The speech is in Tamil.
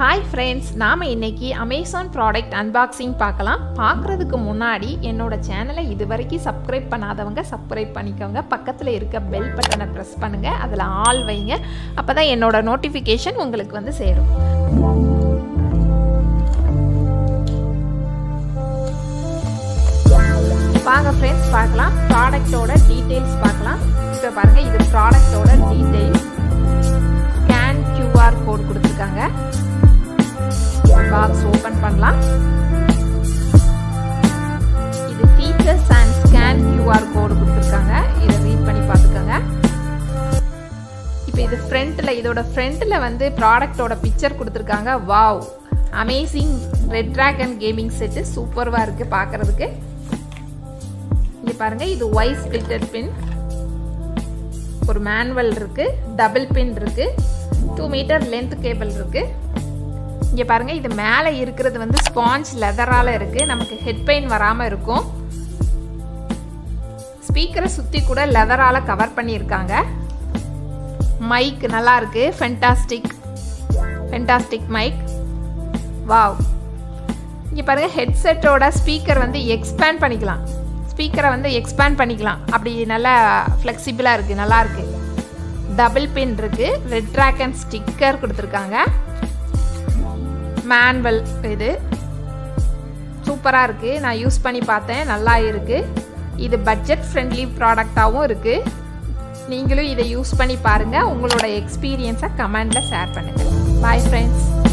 ஹாய் ஃப்ரெண்ட்ஸ் நாம் இன்னைக்கு அமேசான் ப்ராடக்ட் அன்பாக்சிங் பார்க்கலாம் பார்க்குறதுக்கு முன்னாடி என்னோட சேனலை இது வரைக்கும் சப்ஸ்கிரைப் பண்ணாதவங்க சப்ஸ்கிரைப் பண்ணிக்கோங்க பக்கத்தில் இருக்க பெல் பட்டனை ப்ரெஸ் பண்ணுங்கள் அதில் ஆல் வைங்க அப்போ தான் என்னோட நோட்டிஃபிகேஷன் உங்களுக்கு வந்து சேரும் வாங்க ஃப்ரெண்ட்ஸ் பார்க்கலாம் ப்ராடக்டோட டீட்டெயில்ஸ் பார்க்கலாம் இப்போ பாருங்கள் இது ப்ராடக்டோட டீட்டெயில்ஸ் ஸ்கேன் கியூஆர் கோட் கொடுத்துருக்காங்க பாக்ஸ் ஓப்பன் பண்ணலாம் இது features and scan QR code கொடுத்துருக்காங்க இதை ரீட் பண்ணி பார்த்துக்கோங்க இப்போ இது ஃப்ரண்ட்டில் இதோட ஃப்ரண்ட்டில் வந்து ப்ராடக்டோட பிக்சர் கொடுத்துருக்காங்க wow amazing Red Dragon gaming set சூப்பர்வாக இருக்குது பார்க்குறதுக்கு இங்கே பாருங்கள் இது ஒய் ஸ்பில்டட் பின் ஒரு மேனுவல் இருக்குது டபுள் பின் இருக்குது டூ மீட்டர் லென்த் கேபிள் இருக்குது இங்கே பாருங்கள் இது மேலே இருக்கிறது வந்து ஸ்பாஞ்ச் லெதரால் இருக்குது நமக்கு ஹெட் பெயின் வராமல் இருக்கும் ஸ்பீக்கரை சுற்றி கூட லெதரால் கவர் பண்ணியிருக்காங்க மைக் நல்லா இருக்கு ஃபென்டாஸ்டிக் ஃபென்டாஸ்டிக் மைக் வாவ் இங்கே பாருங்கள் ஹெட்செட்டோட ஸ்பீக்கர் வந்து எக்ஸ்பேண்ட் பண்ணிக்கலாம் ஸ்பீக்கரை வந்து எக்ஸ்பேண்ட் பண்ணிக்கலாம் அப்படி நல்லா ஃப்ளெக்சிபிளாக இருக்குது நல்லா இருக்குது டபுள் பின் இருக்குது ரெட் ட்ராகன் ஸ்டிக்கர் கொடுத்துருக்காங்க மேன்வல் இது சூப்பராக இருக்குது நான் யூஸ் பண்ணி பார்த்தேன் நல்லா இருக்குது இது பட்ஜெட் ஃப்ரெண்ட்லி ப்ராடக்டாகவும் இருக்குது நீங்களும் இதை யூஸ் பண்ணி பாருங்கள் உங்களோட எக்ஸ்பீரியன்ஸை கமெண்டில் ஷேர் பண்ணுங்கள் பாய் ஃப்ரெண்ட்ஸ்